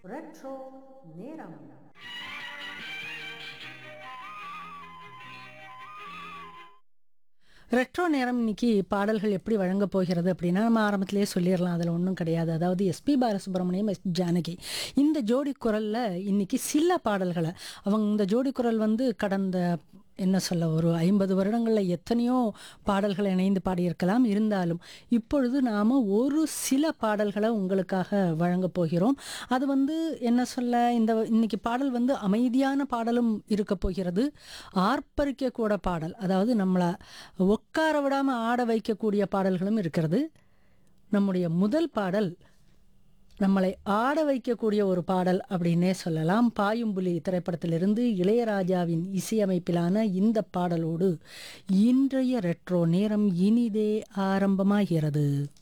retro நேரம் retro நேரம் இன்னைக்கு பாடல்கள் எப்படி வழங்கப் போகிறது அப்படின்னா நம்ம ஆரம்பத்திலேயே சொல்லிடலாம் அதில் ஒன்றும் கிடையாது அதாவது எஸ்பி பாலசுப்ரமணியம் எஸ் ஜானகி இந்த ஜோடி குரலில் இன்னைக்கு சில பாடல்களை அவங்க இந்த ஜோடி குரல் வந்து கடந்த என்ன சொல்ல ஒரு ஐம்பது வருடங்களில் எத்தனையோ பாடல்களை இணைந்து பாடியிருக்கலாம் இருந்தாலும் இப்பொழுது நாம் ஒரு சில பாடல்களை உங்களுக்காக வழங்கப் போகிறோம் அது வந்து என்ன சொல்ல இந்த இன்னைக்கு பாடல் வந்து அமைதியான பாடலும் இருக்க போகிறது ஆர்ப்பரிக்க கூட பாடல் அதாவது நம்மளை உட்கார விடாமல் ஆட வைக்கக்கூடிய பாடல்களும் இருக்கிறது நம்முடைய முதல் பாடல் நம்மளை ஆட வைக்கக்கூடிய ஒரு பாடல் அப்படின்னே சொல்லலாம் பாயும்புலி திரைப்படத்திலிருந்து இளையராஜாவின் இசையமைப்பிலான இந்த பாடலோடு இன்றைய ரெட்ரோ நேரம் இனிதே ஆரம்பமாகிறது